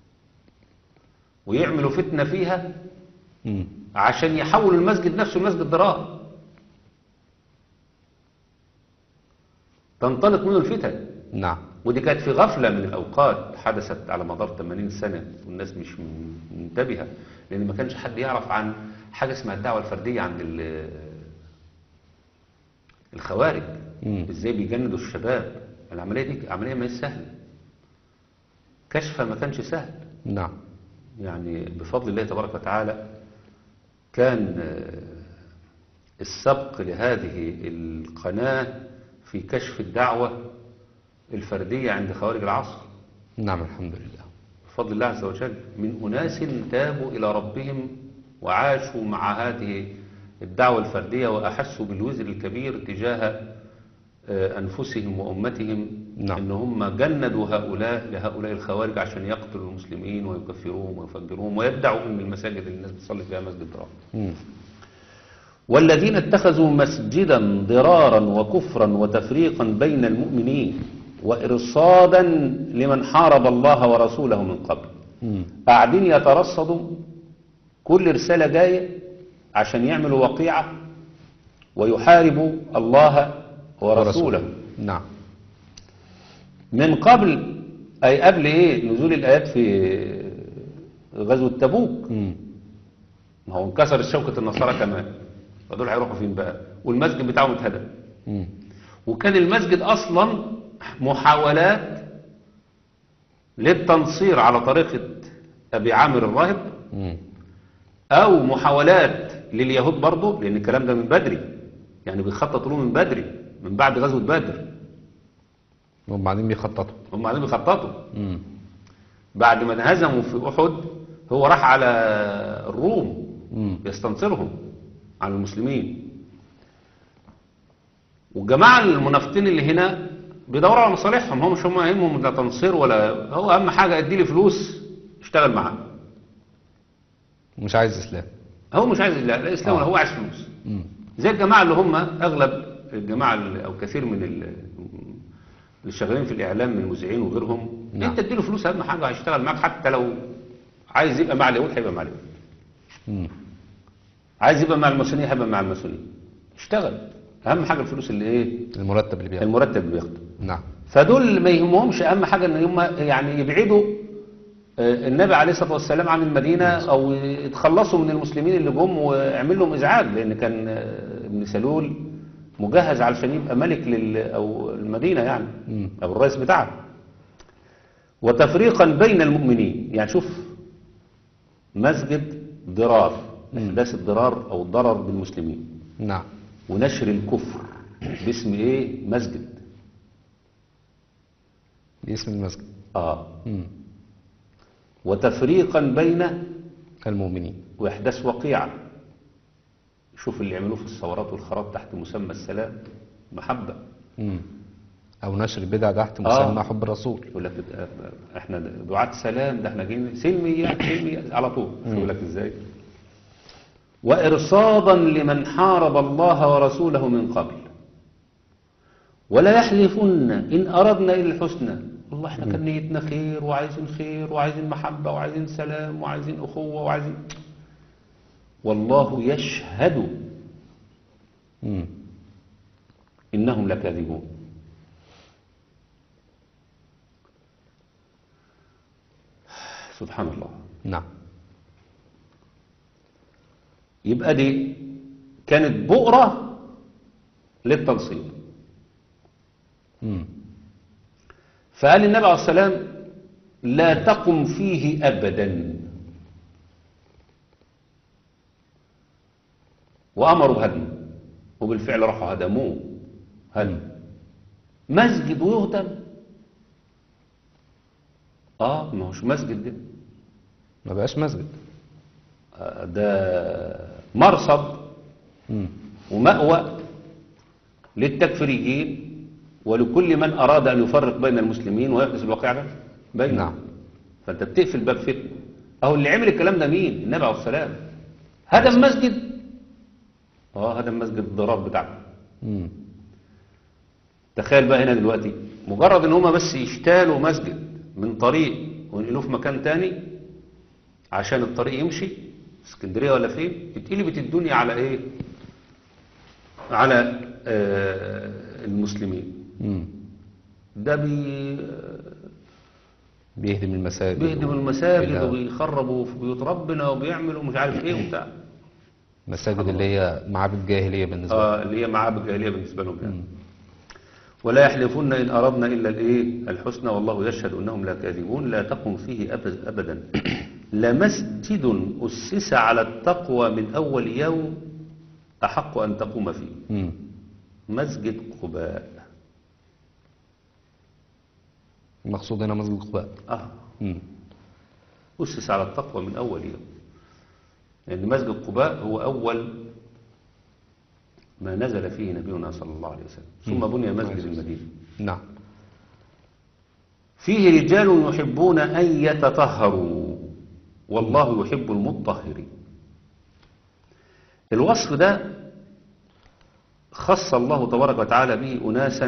ويعملوا فتنة فيها مم. عشان يحولوا المسجد نفسه لمسجد ضرار تنطلق منه الفتن نعم ودي كانت في غفلة من الأوقات حدثت على مدار 80 سنة والناس مش من- منتبهة لأن ما كانش حد يعرف عن حاجة اسمها الدعوة الفردية عند ال- الخوارج مم. ازاي بيجندوا الشباب العملية دي عملية ما هي سهلة كشفها ما كانش سهل نعم يعني بفضل الله تبارك وتعالى كان آه، السبق لهذه القناة في كشف الدعوة الفردية عند خوارج العصر نعم الحمد لله بفضل الله عز وجل من أناس تابوا إلى ربهم وعاشوا مع هذه الدعوة الفردية وأحسوا بالوزر الكبير تجاه آه، أنفسهم وأمتهم نعم. إن هم جندوا هؤلاء لهؤلاء الخوارج عشان يقتلوا المسلمين ويكفروهم ويفجروهم ويدعوا أن المساجد اللي الناس بتصلي فيها مسجد ضرار مم. والذين اتخذوا مسجدا ضرارا وكفرا وتفريقا بين المؤمنين وإرصادا لمن حارب الله ورسوله من قبل مم. قاعدين يترصدوا كل رسالة جاية عشان يعملوا وقيعة ويحاربوا الله ورسوله نعم من قبل أي قبل إيه نزول الآيات في غزوة تبوك مم. ما هو انكسر شوكة النصارى كمان فدول هيروحوا فين بقى والمسجد بتاعهم اتهدم مم. وكان المسجد أصلا محاولات للتنصير على طريقة أبي عامر الراهب مم. أو محاولات لليهود برضه لأن الكلام ده من بدري يعني بيخططوا له من بدري من بعد غزوة بدر وبعدين بيخططوا هم قاعدين بيخططوا مم. بعد ما انهزموا في أحد هو راح على الروم مم. يستنصرهم على المسلمين والجماعة المنافقين اللي هنا بيدوروا على مصالحهم هم مش هم يهمهم لا تنصير ولا هو أهم حاجة ادي لي فلوس اشتغل معاه مش عايز اسلام هو مش عايز لا الإسلام ولا آه. هو عايز فلوس مم. زي الجماعة اللي هم أغلب الجماعة اللي- أو كثير من ال- اللي شغالين في الإعلام من المذيعين وغيرهم نعم. أنت اديله فلوس أهم حاجة هيشتغل معاك حتى لو عايز يبقى مع اليهود هيبقى مع اليهود مم. عايز يبقى مع الماسونية هيبقى مع الماسونية اشتغل أهم حاجة الفلوس اللي إيه المرتب اللي بياخده المرتب اللي بياخده نعم فدول ما يهمهمش اهم حاجه ان هم يعني يبعدوا آه، النبي عليه الصلاه والسلام عن المدينه او يتخلصوا من المسلمين اللي جم ويعمل لهم ازعاج لان كان آه، ابن سلول مجهز علشان يبقى ملك لل او المدينه يعني مم. او الرئيس بتاعها وتفريقا بين المؤمنين يعني شوف مسجد ضرار احداث الضرار او الضرر بالمسلمين نعم ونشر الكفر باسم ايه مسجد باسم المسجد اه مم. وتفريقا بين المؤمنين واحداث وقيعه شوف اللي يعملوه في الثورات والخراب تحت مسمى السلام محبه مم. أو نشر بدع تحت آه. مسمى حب الرسول يقول لك آه، احنا دعاة سلام ده احنا جايين سلمية سلمية على طول شو يقول لك ازاي وإرصادا لمن حارب الله ورسوله من قبل ولا يحلفن إن أردنا إلا الحسنى والله احنا كان نيتنا خير وعايزين خير وعايزين محبة وعايزين سلام وعايزين أخوة وعايزين والله يشهد مم. إنهم لكاذبون سبحان الله نعم يبقى دي كانت بؤرة للتنصيب مم. فقال النبي عليه السلام لا تقم فيه أبدا وأمروا بهدمه وبالفعل راحوا هدموه هدم مسجد ويهدم اه ما هوش مسجد ده ما بقاش مسجد آه، ده مرصد مم. ومأوى للتكفيريين ولكل من أراد أن يفرق بين المسلمين ويحدث الواقع بينهم نعم. فأنت بتقفل باب فتنة أهو اللي عمل الكلام ده مين النبي عليه السلام هدم مسجد اه هدم مسجد الضرار بتاعه مم. تخيل بقى هنا دلوقتي مجرد ان هما بس يشتالوا مسجد من طريق وينقلوه في مكان تاني عشان الطريق يمشي في اسكندريه ولا فين اتقلبت الدنيا على ايه على آه المسلمين مم. ده بي بيهدم المساجد بيهدم المساجد إلى وبيخربوا في بيوت ربنا وبيعملوا مش عارف ايه وبتاع مساجد اللي هي معابد جاهلية بالنسبة لهم. آه اللي هي معابد جاهليه بالنسبه لهم يعني ولا يحلفن ان اردنا الا الايه الحسنى والله يشهد انهم لكاذبون لا تقم فيه أبد ابدا لمسجد اسس على التقوى من اول يوم احق ان تقوم فيه مم. مسجد قباء المقصود هنا مسجد قباء اه مم. أسس على التقوى من أول يوم لأن مسجد قباء هو أول ما نزل فيه نبينا صلى الله عليه وسلم ثم بني مسجد المدينة نعم فيه رجال يحبون أن يتطهروا والله يحب المطهرين الوصف ده خص الله تبارك وتعالى به أناسا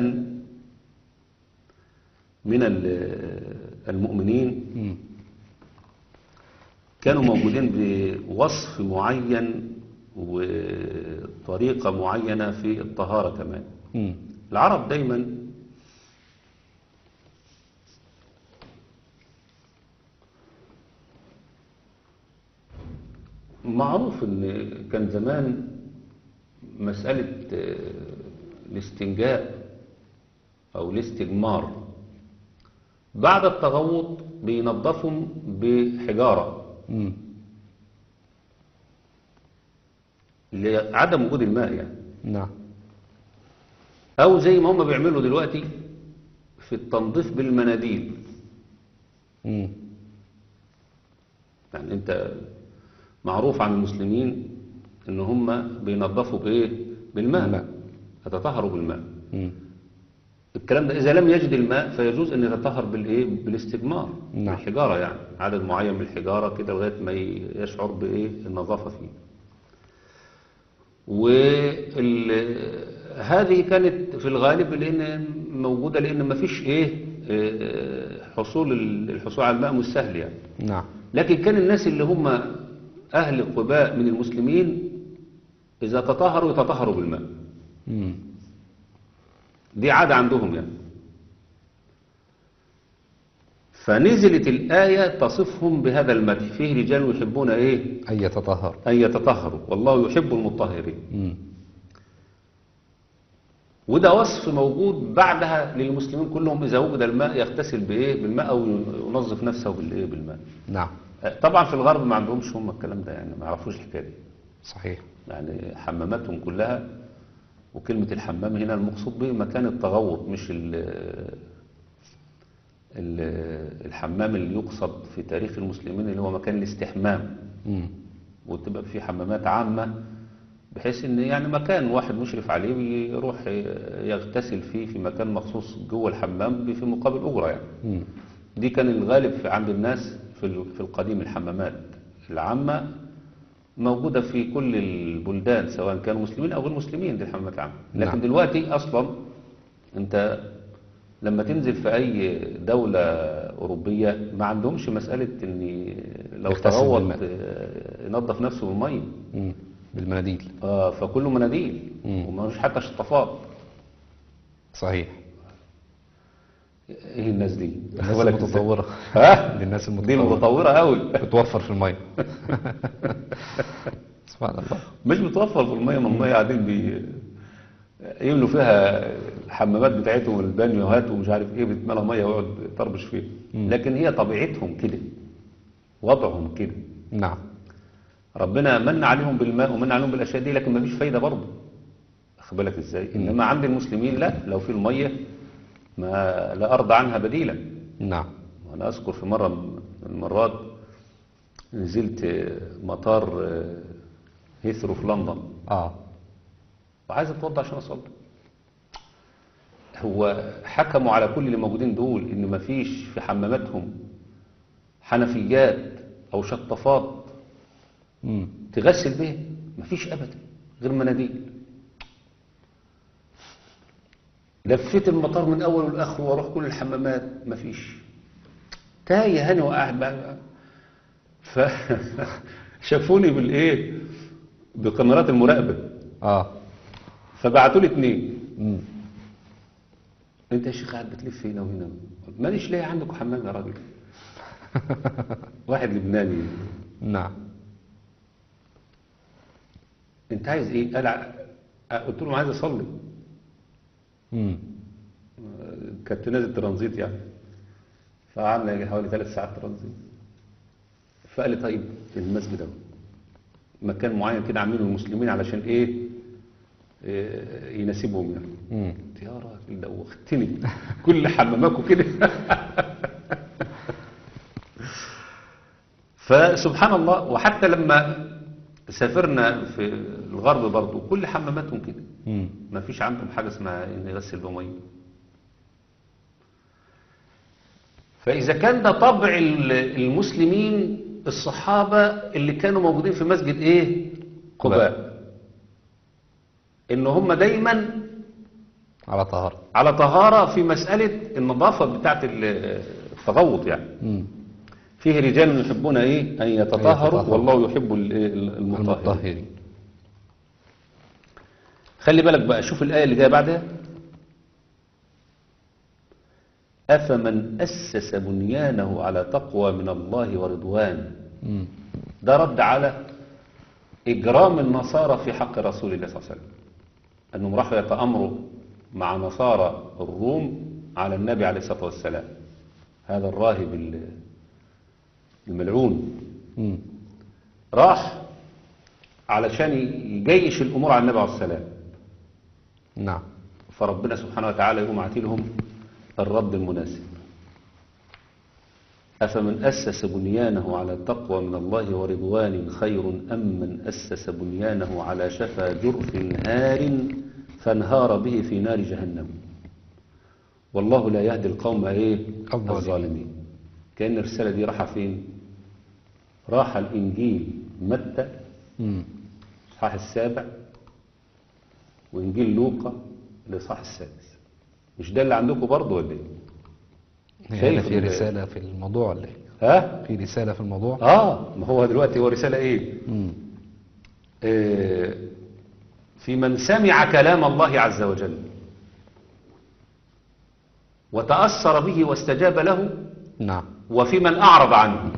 من ال- المؤمنين مم. كانوا موجودين بوصف معين وطريقة معينة في الطهارة كمان مم. العرب دايما معروف ان كان زمان مسألة آه، الاستنجاء او الاستجمار بعد التغوط بينظفهم بحجارة مم. لعدم وجود الماء يعني نعم او زي ما هم بيعملوا دلوقتي في التنظيف بالمناديل مم. يعني انت معروف عن المسلمين ان هم بينظفوا بايه بالماء بالماء. يتطهروا بالماء مم. الكلام ده اذا لم يجد الماء فيجوز ان يتطهر بالايه بالاستجمار نعم. بالحجاره يعني عدد معين من الحجاره كده لغايه ما يشعر بايه النظافه فيه وهذه كانت في الغالب لان موجوده لان ما فيش ايه آه، حصول الحصول على الماء مش سهل يعني نعم لكن كان الناس اللي هم أهل قباء من المسلمين إذا تطهروا يتطهروا بالماء مم. دي عادة عندهم يعني فنزلت الآية تصفهم بهذا المدح فيه رجال يحبون إيه أن يتطهر أن يتطهروا والله يحب المطهرين مم. وده وصف موجود بعدها للمسلمين كلهم إذا وجد الماء يغتسل بإيه بالماء أو ينظف نفسه بالإيه بالماء نعم طبعا في الغرب ما عندهمش هم الكلام ده يعني ما يعرفوش الحكاية دي صحيح يعني حماماتهم كلها وكلمة الحمام هنا المقصود به مكان التغوط مش ال ال الحمام اللي يقصد في تاريخ المسلمين اللي هو مكان الاستحمام مم. وتبقى في حمامات عامة بحيث ان يعني مكان واحد مشرف عليه بيروح يغتسل فيه في مكان مخصوص جوه الحمام في مقابل أجرة يعني مم. دي كان الغالب في عند الناس في ال- في القديم الحمامات العامة موجودة في كل البلدان سواء كانوا مسلمين أو غير مسلمين دي الحمامات العامة لكن نعم. دلوقتي أصلا أنت لما تنزل في أي دولة أوروبية ما عندهمش مسألة إن لو يغتسل تغوط بالماء. آه، ينظف نفسه بالمية مم. بالمناديل آه فكله مناديل مم. وما فيش حتى شطافات صحيح ايه الناس دي الناس بالك إزاي؟ المتطورة ها دي الناس دي المتطورة متطورة قوي بتوفر في المية سبحان الله مش بتوفر في المية ما المية قاعدين بي يملوا فيها الحمامات بتاعتهم والبانيوهات ومش عارف ايه بتملى مية ويقعد يطربش فيها لكن هي طبيعتهم كده وضعهم كده نعم ربنا من عليهم بالماء ومن عليهم بالاشياء دي لكن ما فيش فايدة برضه واخد بالك ازاي انما عند المسلمين لا لو في المية ما لا ارضى عنها بديلا نعم وانا اذكر في مرة من المرات نزلت مطار هيثرو في لندن اه وعايز اتوضى عشان اصلي هو حكموا على كل اللي موجودين دول ان مفيش في حماماتهم حنفيات او شطافات مم. تغسل بيها مفيش ابدا غير مناديل لفيت المطار من اول لاخره واروح كل الحمامات مفيش تايه هاني وقاعد بقى فشافوني بالايه بكاميرات المراقبه اه فبعتوا لي اتنين مم. انت يا شيخ قاعد بتلف هنا وهنا ماليش ليه عندكم حمام يا راجل واحد لبناني نعم انت عايز ايه قال ع- قلت لهم عايز اصلي مم. كنت نازل ترانزيت يعني فقعدنا يجي حوالي ثلاث ساعات ترانزيت فقال لي طيب المسجد ده مكان معين كده عاملينه المسلمين علشان ايه إيه، يناسبهم يعني مم. قلت يا راجل دوختني كل حماماكم كده فسبحان الله وحتى لما سافرنا في الغرب برضو كل حماماتهم كده مم. ما فيش عندهم حاجة اسمها ان يغسل بمية فإذا كان ده طبع ال- المسلمين الصحابة اللي كانوا موجودين في مسجد ايه قباء ان هم دايما على طهارة على طهارة في مسألة النظافة بتاعت ال- التغوط يعني مم. فيه رجال يحبون ايه ان يتطهروا يتطهروا. والله يحب ال- ال- المطهرين المطهرين خلي بالك بقى شوف الآية اللي جاية بعدها أفمن أسس بنيانه على تقوى من الله ورضوان مم. ده رد على إجرام النصارى في حق رسول الله صلى الله عليه وسلم أنهم راحوا يتأمروا مع نصارى الروم على النبي عليه الصلاة والسلام هذا الراهب ال- الملعون مم. راح علشان يجيش الأمور على النبي عليه الصلاة والسلام نعم فربنا سبحانه وتعالى يقوم عاتلهم الرد المناسب أفمن أسس بنيانه على التقوى من الله ورضوان خير أم من أسس بنيانه على شفا جرف هار فانهار به في نار جهنم والله لا يهدي القوم إيه الظالمين. الظالمين كأن الرسالة دي راحة فين راح الإنجيل متى مم. الإصحاح السابع وإنجيل لوقا الإصحاح السادس مش ده اللي عندكم برضه ولا إيه؟ هنا شايف في ال- رسالة في الموضوع ولا ايه؟ ها؟ في رسالة في الموضوع؟ آه ما هو دلوقتي هو رسالة إيه؟ مم. آه في من سمع كلام الله عز وجل وتأثر به واستجاب له نعم وفي من أعرض عنه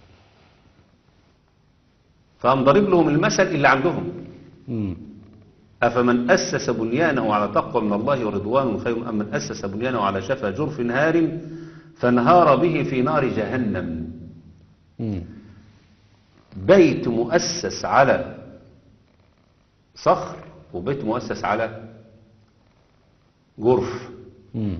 فقام ضرب لهم المثل اللي عندهم مم. أفمن أسس بنيانه على تقوى من الله ورضوان خير أم من أسس بنيانه على شفا جرف نهار فانهار به في نار جهنم مم. بيت مؤسس على صخر وبيت مؤسس على جرف مم.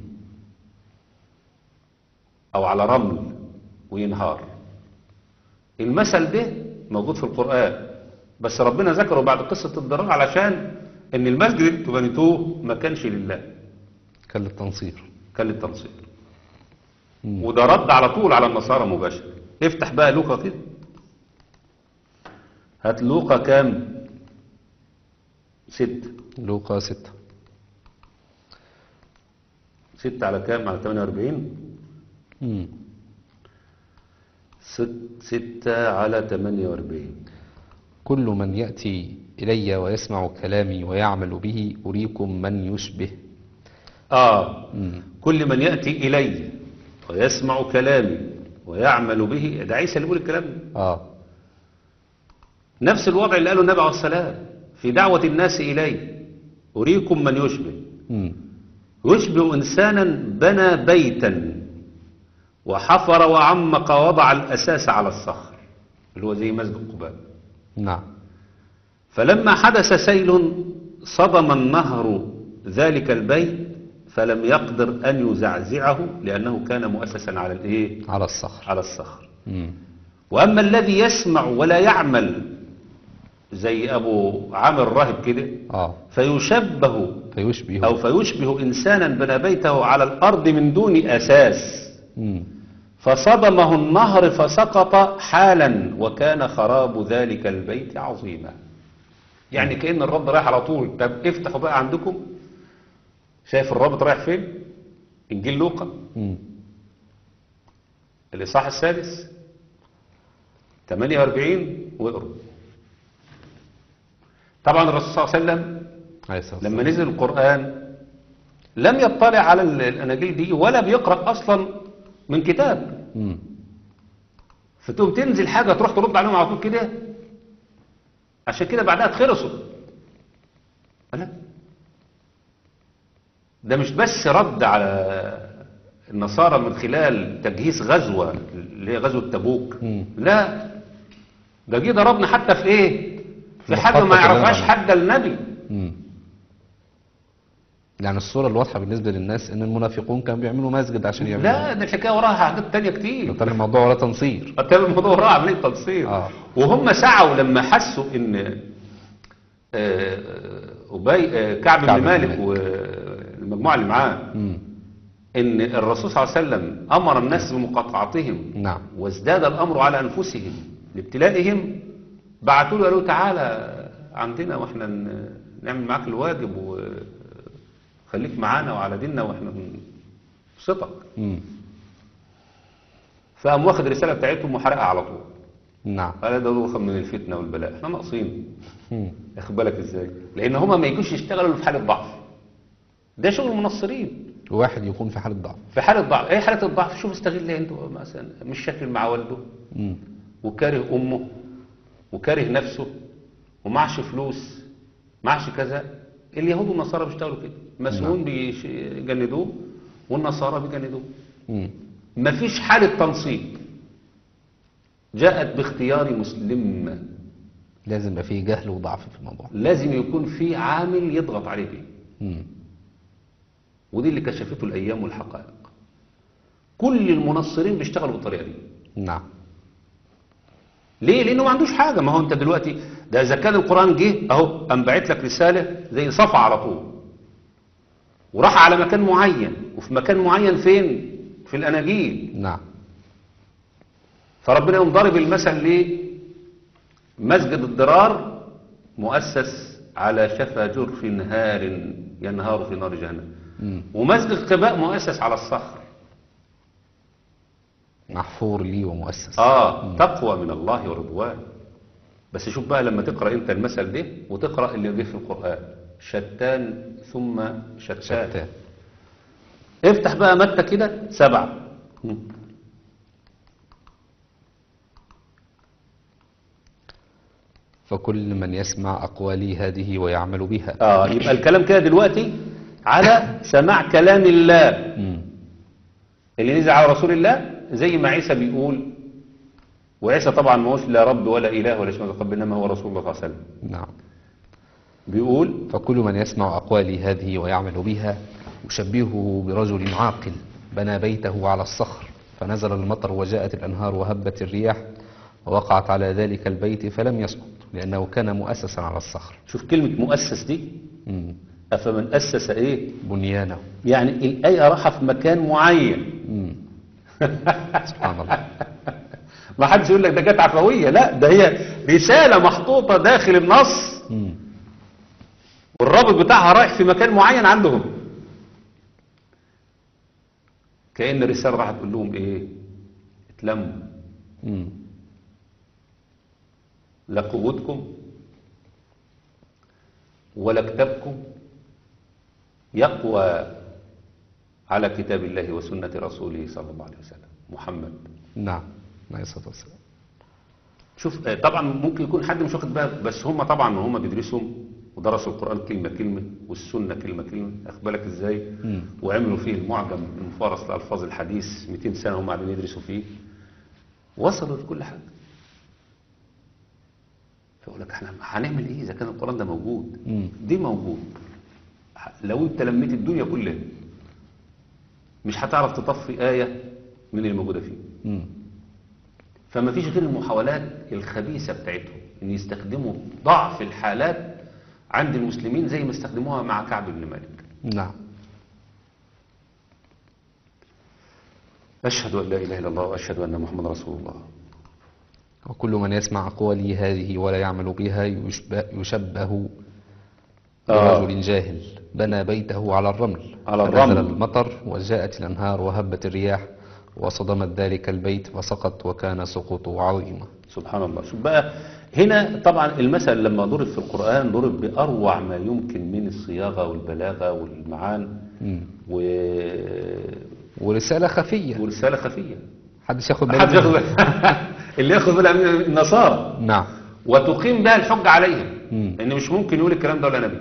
أو على رمل وينهار المثل ده موجود في القرآن بس ربنا ذكره بعد قصة الضرار علشان ان المسجد اللي انتوا بنيتوه ما كانش لله كان للتنصير كان للتنصير مم. وده رد على طول على النصارى مباشر افتح بقى لوقا كده هات لوقا كام ستة لوقا ستة ستة على كام على 48 مم. ست ستة على 48 كل من يأتي إلي ويسمع كلامي ويعمل به أريكم من يشبه آه مم. كل من يأتي إلي ويسمع كلامي ويعمل به ده عيسى اللي بيقول الكلام ده آه نفس الوضع اللي قاله النبي عليه السلام في دعوة الناس إليه أريكم من يشبه مم. يشبه إنسانا بنى بيتا وحفر وعمق ووضع الأساس على الصخر اللي هو زي مسجد قباء نعم فلما حدث سيل صدم النهر ذلك البيت فلم يقدر أن يزعزعه لأنه كان مؤسسا على الإيه؟ على الصخر على الصخر مم. وأما الذي يسمع ولا يعمل زي أبو عامر الراهب كده آه فيشبه فيشبه أو فيشبه إنسانا بنى بيته على الأرض من دون أساس مم. فصدمه النهر فسقط حالا وكان خراب ذلك البيت عظيما يعني كأن الرب رايح على طول طب افتحوا بقى عندكم شايف الرابط رايح فين إنجيل لوقا مم. الإصحاح السادس 48 واقروا طبعا الرسول صلى الله عليه وسلم عليه الصلاة لما والسلام. نزل القرآن لم يطلع على ال- الأناجيل دي ولا بيقرأ أصلا من كتاب مم. فتقوم تنزل حاجة تروح ترد عليهم على طول كده عشان كده بعدها اتخرسوا لا ده مش بس رد على النصارى من خلال تجهيز غزوة اللي هي غزوة تبوك مم. لا ده جه ضربنا حتى في ايه في حاجة محطة ما يعرفهاش كمان. حتى النبي مم. يعني الصورة الواضحة بالنسبة للناس إن المنافقون كانوا بيعملوا مسجد عشان يعملوا لا ده الحكاية وراها حاجات تانية كتير طلع الموضوع ولا تنصير كان الموضوع وراها عملية تنصير آه. وهم سعوا لما حسوا ان آه، أبي آه، كعب كعب بن بن مالك مالك. والمجموعة اللي معاه مم. ان الرسول صلى الله عليه وسلم امر الناس بمقاطعتهم نعم وازداد الامر على انفسهم لابتلائهم بعتوا له قالوا تعالى عندنا واحنا ن- نعمل معاك الواجب وخليك معانا وعلى ديننا واحنا نبسطك مم. فقام واخد الرساله بتاعتهم وحرقها على طول نعم قال ده روخا من الفتنه والبلاء احنا ناقصين مم. واخد بالك ازاي لان هما ما يجوش يشتغلوا في حاله ضعف ده شغل المنصرين واحد يكون في حالة ضعف في حاله ضعف ايه حاله الضعف شوف استغل انتوا مثلا مش شاكل مع والده مم. وكاره امه وكاره نفسه ومعش فلوس معش كذا اليهود والنصارى بيشتغلوا كده مسؤول بيجندوه والنصارى بيجندوه مم. مفيش حالة تنصيب جاءت باختيار مسلم لازم يبقى فيه جهل وضعف في الموضوع لازم يكون في عامل يضغط عليه بيه مم. ودي اللي كشفته الأيام والحقائق كل المنصرين بيشتغلوا بالطريقة دي نعم ليه؟ لأنه ما عندوش حاجة ما هو أنت دلوقتي ده إذا كان القرآن جه أهو قام باعت لك رسالة زي صفا على طول وراح على مكان معين وفي مكان معين فين؟ في الأناجيل نعم فربنا يقوم ضارب المثل ليه؟ مسجد الضرار مؤسس على شفا جرف نهار ينهار في نار جهنم مم. ومسجد قباء مؤسس على الصخر محفور لي ومؤسس اه تقوى من الله ورضوان بس شوف بقى لما تقرأ انت المثل ده وتقرأ اللي جه في القرآن شتان ثم شتان, شتان افتح بقى متى كده سبعة مم. فكل من يسمع أقوالي هذه ويعمل بها اه يبقى الكلام كده دلوقتي على سماع كلام الله مم. اللي نزل على رسول الله زي ما عيسى بيقول وعيسى طبعا ما هوش لا رب ولا اله ولا شيء من القبل انما هو رسول الله صلى الله عليه وسلم نعم بيقول فكل من يسمع أقوالي هذه ويعمل بها يشبهه برجل عاقل بنى بيته على الصخر فنزل المطر وجاءت الأنهار وهبت الرياح ووقعت على ذلك البيت فلم يسقط لأنه كان مؤسسا على الصخر شوف كلمة مؤسس دي مم. أفمن أسس إيه بنيانه يعني الآية راحة في مكان معين مم. سبحان الله ما حدش يقول لك ده كانت عفوية لا ده هي رسالة محطوطة داخل النص مم. والرابط بتاعها رايح في مكان معين عندهم كأن الرسالة راح تقول لهم ايه اتلموا مم. لا قوتكم ولا كتابكم يقوى على كتاب الله وسنة رسوله صلى الله عليه وسلم محمد نعم عليه الصلاة والسلام شوف آه، طبعا ممكن يكون حد مش واخد باله بس هم طبعا هم بيدرسوا ودرسوا القرآن كلمة كلمة والسنة كلمة كلمة أخد بالك ازاي مم. وعملوا فيه المعجم المفارس لألفاظ الحديث 200 سنة هم قاعدين يدرسوا فيه وصلوا لكل حاجة فيقول لك احنا هنعمل ايه اذا كان القرآن ده موجود مم. دي موجود لو انت لميت الدنيا كلها مش هتعرف تطفي آية من اللي موجودة فيه مم. فما فيش غير المحاولات الخبيثة بتاعتهم ان يستخدموا ضعف الحالات عند المسلمين زي ما استخدموها مع كعب بن مالك نعم أشهد أن لا إله إلا الله وأشهد أن محمد رسول الله وكل من يسمع أقوالي هذه ولا يعمل بها يشبه, يشبه آه. برجل جاهل بنى بيته على الرمل على فنزل الرمل. المطر وجاءت الأنهار وهبت الرياح وصدمت ذلك البيت فسقط وكان سقوطه عظيما سبحان الله شوف بقى هنا طبعا المثل لما ضرب في القرآن ضرب بأروع ما يمكن من الصياغة والبلاغة والمعان مم. و... ورسالة خفية ورسالة خفية محدش ياخد محدش ياخد باله باله. اللي ياخد بالها من النصارى نعم وتقيم بها الحج عليهم مم. لأن مش ممكن يقول الكلام ده ولا نبي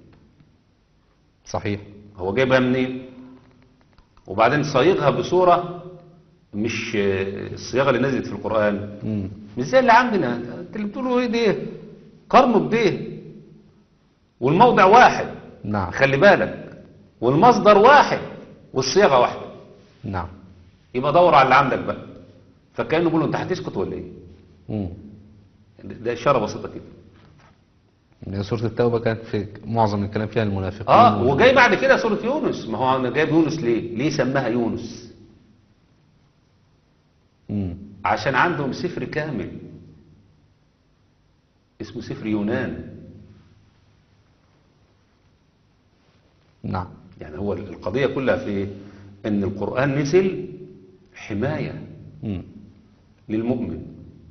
صحيح هو جايبها منين وبعدين صيغها بصورة مش آه، الصياغة اللي نزلت في القرآن مم. مش زي اللي عندنا انت اللي بتقولوا ايه ده قرنه بده والموضع واحد نعم خلي بالك والمصدر واحد والصياغة واحدة نعم يبقى دور على اللي عندك بقى فكانوا بيقولوا انت هتسكت ولا ايه مم. ده اشاره بسيطه كده لأن سورة التوبة كانت في معظم الكلام فيها المنافقين اه وال- وجاي بعد كده سوره يونس ما هو انا جايب يونس ليه ليه سماها يونس مم. عشان عندهم سفر كامل اسمه سفر يونان نعم يعني هو القضيه كلها في ايه ان القران نزل حمايه مم. للمؤمن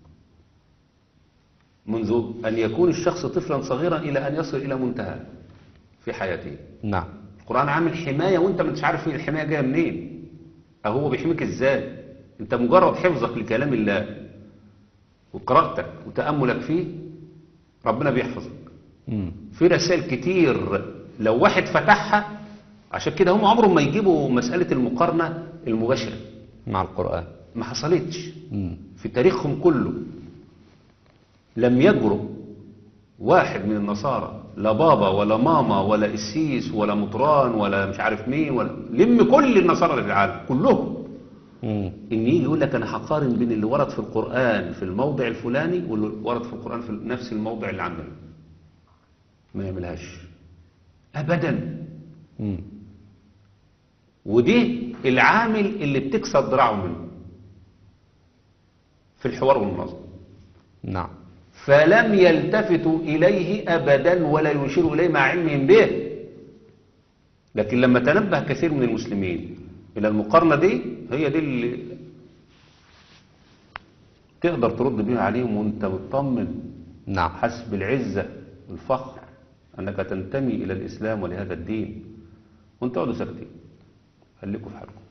منذ ان يكون الشخص طفلا صغيرا الى ان يصل الى منتهى في حياته نعم القرآن عامل حماية وانت ما انتش عارف ايه الحماية جاية منين او هو بيحميك ازاي انت مجرد حفظك لكلام الله وقراءتك وتأملك فيه ربنا بيحفظك مم. في رسائل كتير لو واحد فتحها عشان كده هم عمرهم ما يجيبوا مسألة المقارنة المباشرة مع القرآن ما حصلتش مم. في تاريخهم كله لم يجرؤ واحد من النصارى لا بابا ولا ماما ولا قسيس ولا مطران ولا مش عارف مين ولا لم كل النصارى اللي في العالم كلهم مم. ان يجي يقول لك انا هقارن بين اللي ورد في القرآن في الموضع الفلاني واللي ورد في القرآن في نفس الموضع اللي عندنا ما يعملهاش ابدا مم. ودي العامل اللي بتكسر ذراعه منه في الحوار والمناظره نعم فلم يلتفتوا إليه أبدا ولا يشيروا إليه مع علمهم به لكن لما تنبه كثير من المسلمين إلى المقارنة دي هي دي اللي تقدر ترد بيها عليهم وانت مطمن نعم حسب بالعزة والفخر أنك تنتمي إلى الإسلام ولهذا الدين وانت قعدوا ساكتين خليكوا في حالكم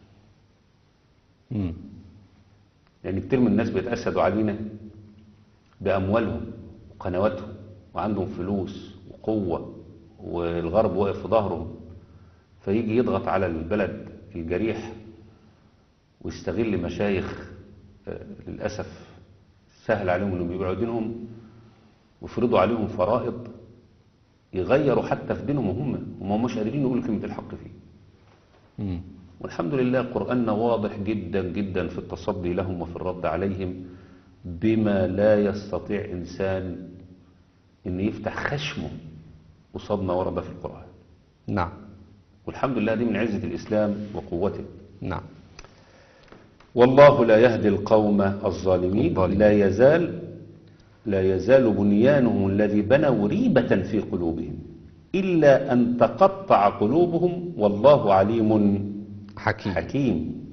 مم. لأن كتير من الناس بيتأسدوا علينا بأموالهم قنواتهم وعندهم فلوس وقوة والغرب واقف في ظهرهم فيجي يضغط على البلد الجريح ويستغل مشايخ آه، للأسف سهل عليهم انهم يبيعوا دينهم ويفرضوا عليهم فرائض يغيروا حتى في دينهم هم هم مش قادرين يقولوا كلمة الحق فيه مم. والحمد لله قرآننا واضح جدا جدا في التصدي لهم وفي الرد عليهم بما لا يستطيع إنسان أن يفتح خشمه قصاد ما ورد في القرآن نعم والحمد لله دي من عزة الإسلام وقوته نعم والله لا يهدي القوم الظالمين الظالمين. لا يزال لا يزال بنيانهم الذي بنوا ريبة في قلوبهم إلا أن تقطع قلوبهم والله عليم حكيم حكيم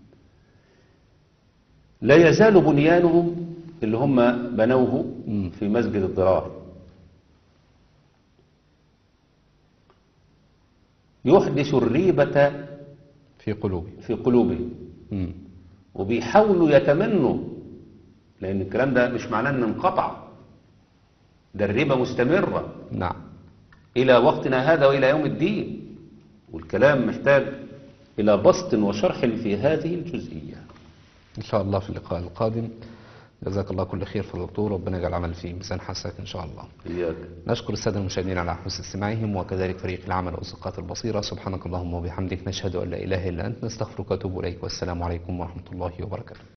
لا يزال بنيانهم اللي هم بنوه مم. في مسجد الضرار يحدث الريبة في قلوبهم في قلوبهم مم. وبيحاولوا يتمنوا لأن الكلام ده مش معناه أن انقطع ده الربا مستمرة نعم إلى وقتنا هذا وإلى يوم الدين والكلام محتاج إلى بسط وشرح في هذه الجزئية إن شاء الله في اللقاء القادم جزاك الله كل خير في الدكتور ربنا يجعل العمل فيه ميزان حسنك إن شاء الله إياك نشكر السادة المشاهدين على حسن استماعهم وكذلك فريق العمل وأصدقاء البصيرة سبحانك اللهم وبحمدك نشهد أن لا إله إلا أنت نستغفرك ونتوب إليك والسلام عليكم ورحمة الله وبركاته